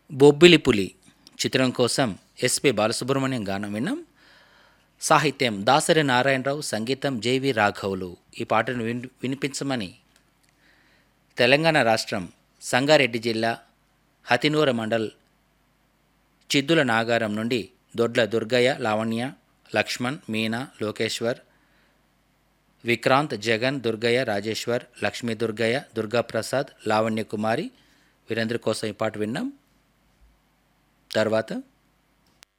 బొబ్బిలి పులి చిత్రం కోసం ఎస్పి బాలసుబ్రహ్మణ్యం గానం విన్నాం సాహిత్యం దాసరి నారాయణరావు సంగీతం జేవి రాఘవులు ఈ పాటను విన్ వినిపించమని తెలంగాణ రాష్ట్రం సంగారెడ్డి జిల్లా హతినూర మండల్ చిద్దుల నాగారం నుండి దొడ్ల దుర్గయ్య లావణ్య లక్ష్మణ్ మీనా లోకేశ్వర్ విక్రాంత్ జగన్ దుర్గయ్య రాజేశ్వర్ లక్ష్మీ దుర్గయ్య దుర్గాప్రసాద్ లావణ్య కుమారి వీరందరి కోసం ఈ పాట విన్నాం తర్వాత